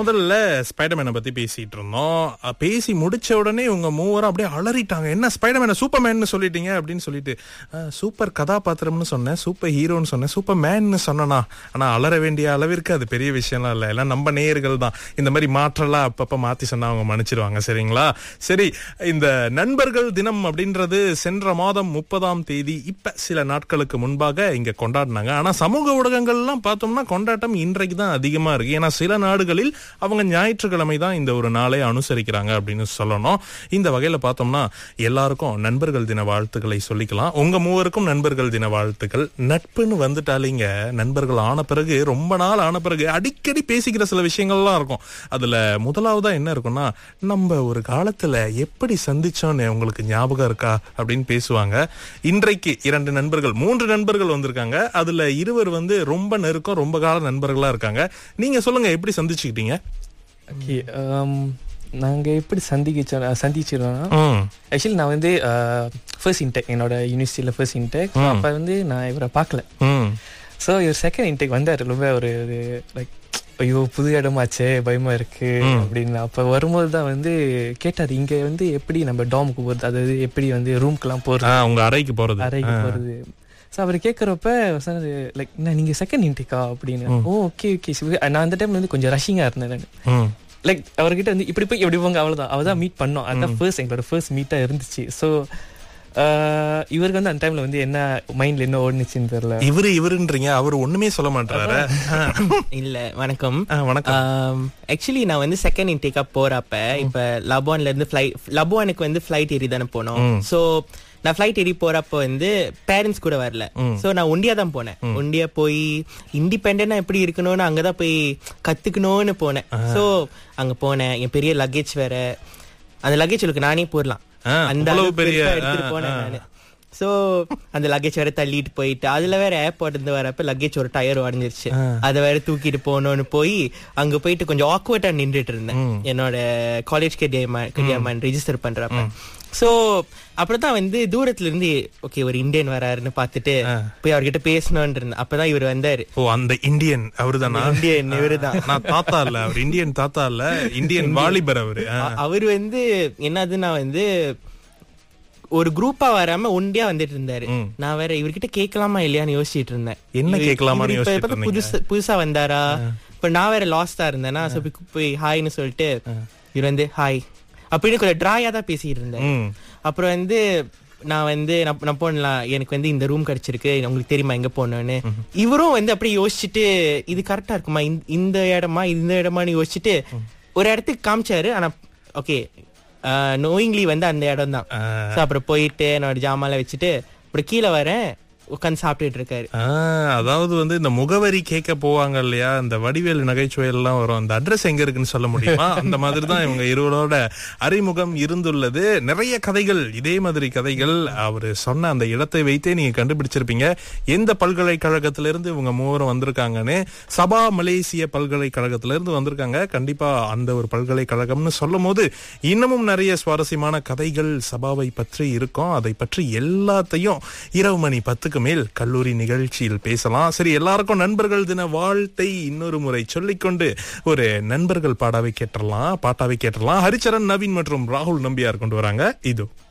முதல்ல ஸ்பைடர்மேனை பத்தி பேசிட்டு இருந்தோம் அஹ் பேசி முடிச்ச உடனே இவங்க மூவரும் அப்படியே அலறிட்டாங்க என்ன ஸ்பைடர்மேனை சூப்பர்மேன் சொல்லிட்டீங்க அப்படின்னு சொல்லிட்டு "அஹ், சூப்பர் கதாபாத்திரம்னு சொன்னேன் சூப்பர் ஹீரோன்னு சொன்னேன் சூப்பர் மேன்னு சொன்னனா ஆனா அலற வேண்டிய அளவிற்கு அது பெரிய விஷயம்லாம் இல்ல எல்லாம் நம்ம நேயர்கள் தான் இந்த மாதிரி மாற்றலாம் அப்பப்ப மாத்தி சொன்னா அவங்க மன்னிச்சிருவாங்க சரிங்களா சரி இந்த நண்பர்கள் தினம் அப்படின்றது சென்ற மாதம் முப்பதாம் தேதி இப்ப சில நாட்களுக்கு முன்பாக இங்க கொண்டாடினாங்க ஆனா சமூக ஊடகங்கள்லாம் பார்த்தோம்னா கொண்டாட்டம் இன்றைக்கு தான் அதிகமா இருக்கு ஏன்னா சில நாடுகளில் அவங்க ஞாயிற்றுக்கிழமை தான் இந்த ஒரு நாளை அனுசரிக்கிறாங்க அப்படின்னு சொல்லணும் இந்த வகையில பார்த்தோம்னா எல்லாருக்கும் நண்பர்கள் தின வாழ்த்துக்களை சொல்லிக்கலாம் உங்க மூவருக்கும் நண்பர்கள் தின வாழ்த்துக்கள் நட்புன்னு வந்துட்டாலிங்க நண்பர்கள் ஆன பிறகு ரொம்ப நாள் ஆன பிறகு அடிக்கடி பேசிக்கிற சில விஷயங்கள்லாம் இருக்கும் அதுல முதலாவதா என்ன இருக்கும்னா நம்ம ஒரு காலத்துல எப்படி சந்திச்சோன்னு உங்களுக்கு ஞாபகம் இருக்கா அப்படின்னு பேசுவாங்க இன்றைக்கு இரண்டு நண்பர்கள் மூன்று நண்பர்கள் வந்திருக்காங்க அதுல இருவர் வந்து ரொம்ப நெருக்கம் ரொம்ப கால நண்பர்களா இருக்காங்க நீங்க சொல்லுங்க எப்படி சந்திச்சுக்கிட்டீங்க ஓகே நாங்கள் எப்படி சந்திக்கிச்சோம் சந்திச்சிருவோம்னா ம், ஆக்சுவலி நான் வந்து ஃபர்ஸ்ட் இன்டெக் என்னோட யூனிவர்சிட்டியில் ஃபர்ஸ்ட் இன்டெக் அப்போ வந்து நான் இவரை பார்க்கல ம், ஸோ இவர் செகண்ட் இன்டெக் வந்தார் ரொம்ப ஒரு லைக் ஐயோ புது இடமாச்சே பயமா இருக்கு அப்படின்னு அப்ப வரும்போது தான் வந்து கேட்டார் இங்க வந்து எப்படி நம்ம டாமுக்கு போறது அதாவது எப்படி வந்து ரூம்க்குலாம் ஆ, போறது உங்க அறைக்கு போறது அறைக்கு போறது ஸோ அவர் கேட்குறப்ப சொன்னது லைக் என்ன நீங்க செகண்ட் இன்டேக்கா அப்படின்னு ஓ ஓகே ஓகே நான் அந்த டைம்ல வந்து கொஞ்சம் ரஷ்ஷிங்கா இருந்தேன் நான் ம், லைக் அவர்கிட்ட வந்து இப்படி போய் எப்படி போங்க அவ்வளவுதான் அவள் தான் மீட் பண்ணோம் அதான் ஃபர்ஸ்ட் எங்களோட ஃபர்ஸ்ட் மீட்டா இருந்துச்சு ஸோ இவருக்கு வந்து அந்த டைம்ல வந்து என்ன மைண்ட்ல என்ன ஓடுனுச்சுன்னு தெரியல இவரு இவருன்றீங்க அவர் ஒண்ணுமே சொல்ல மாட்டாரு இல்ல வணக்கம் ஆ, வணக்கம் ஆக்சுவலி நான் வந்து செகண்ட் இன்டேக்கா போறப்ப இப்ப லபோன்ல இருந்து ஃபிளைட் லபோனுக்கு வந்து ஃபிளைட் ஏறி தானே போனோம் சோ நான் ஃபிளைட் ஏறி போறப்ப வந்து பேரண்ட்ஸ் கூட வரல சோ நான் ஒண்டியா தான் போனேன் ஒண்டியா போய் இண்டிபெண்டா எப்படி இருக்கணும்னு அங்கதான் போய் கத்துக்கணும்னு போனேன் சோ அங்க போனேன் என் பெரிய லக்கேஜ் வேற அந்த லக்கேஜ் உங்களுக்கு நானே போடலாம் ஆ, அந்த அவ்வளவு அளவுக்கு பெரிய, பெருசா எடுத்துட்டு ஆ, போனேன் ஆ. நானு சோ அந்த லக்கேஜ் வேற தள்ளிட்டு போயிட்டு அதுல வேற ஏர்போர்ட் இருந்து வரப்ப லக்கேஜ் ஒரு டயர் உடஞ்சிருச்சு அத வேற தூக்கிட்டு போகணும்னு போய் அங்க போயிட்டு கொஞ்சம் ஆக்வர்டா நின்றுட்டு இருந்தேன் என்னோட காலேஜ் கெடியாமன் ரெஜிஸ்டர் பண்றப்ப சோ அப்புறம் தான் வந்து தூரத்துல இருந்து ஓகே ஒரு இந்தியன் வராருன்னு பாத்துட்டு போய் அவர்கிட்ட பேசணும்னு இருந்தேன் அப்பதான் இவர் வந்தாரு ஓ அந்த இந்தியன் அவருதானா இந்தியன் இவருதான் நான் தாத்தா இல்ல அவர் இந்தியன் தாத்தா இல்ல இந்தியன் வாலிபர் அவரு ஆ. அ- அவரு வந்து என்னதுன்னா வந்து ஒரு குரூப்பா வராம ஒண்டியா வந்துட்டு இருந்தாரு நான் வேற இவர்கிட்ட கேட்கலாமா இல்லையான்னு யோசிச்சிட்டு இருந்தேன் என்ன இவரு- கேட்கலாமான்னு இவரு இப்ப யோசிச்சிட்டு எப்ப புதுசா புதுசா வந்தாரா இப்ப நான் வேற லாஸ்டா இருந்தேன்னா so போய் போய் ஹாய்னு சொல்லிட்டு இவர் வந்து ஹாய் அப்படின்னு கொஞ்சம் டிராயா தான் பேசிட்டு இருந்தேன் ம். அப்புறம் வந்து நான் வந்து நான் நான் போனலாம் எனக்கு வந்து இந்த ரூம் கிடைச்சிருக்கு உங்களுக்கு தெரியுமா எங்க போனோன்னு இவரும் வந்து அப்படியே யோசிச்சுட்டு இது கரெக்டா இருக்குமா இந்த- இந்த இடமா இந்த இடமான்னு யோசிச்சுட்டு ஒரு இடத்துக்கு காமிச்சாரு ஆனா ஓகே நோயிங்லி வந்து அந்த இடம் தான் அப்புறம் போயிட்டு என்னோட ஜாமான்ல வச்சுட்டு அப்புறம் கீழே வரேன் உட்காந்து சாப்பிட்டுட்டு இருக்காரு ஆ, அதாவது வந்து இந்த முகவரி கேட்க போவாங்க இல்லையா இந்த வடிவேல் நகைச்சுவை எல்லாம் வரும் அந்த அட்ரஸ் எங்க இருக்குன்னு சொல்ல முடியுமா அந்த மாதிரி தான் இவங்க இருவரோட அறிமுகம் இருந்துள்ளது நிறைய கதைகள் இதே மாதிரி கதைகள் அவரு சொன்ன அந்த இடத்தை வைத்தே நீங்க கண்டுபிடிச்சிருப்பீங்க எந்த பல்கலைக்கழகத்திலிருந்து இவங்க மூவரும் வந்திருக்காங்கன்னு சபா மலேசிய பல்கலைக்கழகத்திலிருந்து வந்திருக்காங்க கண்டிப்பா அந்த ஒரு பல்கலைக்கழகம்னு சொல்லும் போது இன்னமும் நிறைய சுவாரஸ்யமான கதைகள் சபாவை பற்றி இருக்கும் அதை பற்றி எல்லாத்தையும் இரவு மணி பத்துக்கு மேல் கல்லூரி நிகழ்ச்சியில் பேசலாம் சரி எல்லாருக்கும் நண்பர்கள் தின வாழ்த்தை இன்னொரு முறை சொல்லிக்கொண்டு ஒரு நண்பர்கள் பாடாவை கேட்டலாம் பாட்டாவை கேட்டலாம் ஹரிச்சரன் நவீன் மற்றும் ராகுல் நம்பியார் கொண்டு வராங்க இது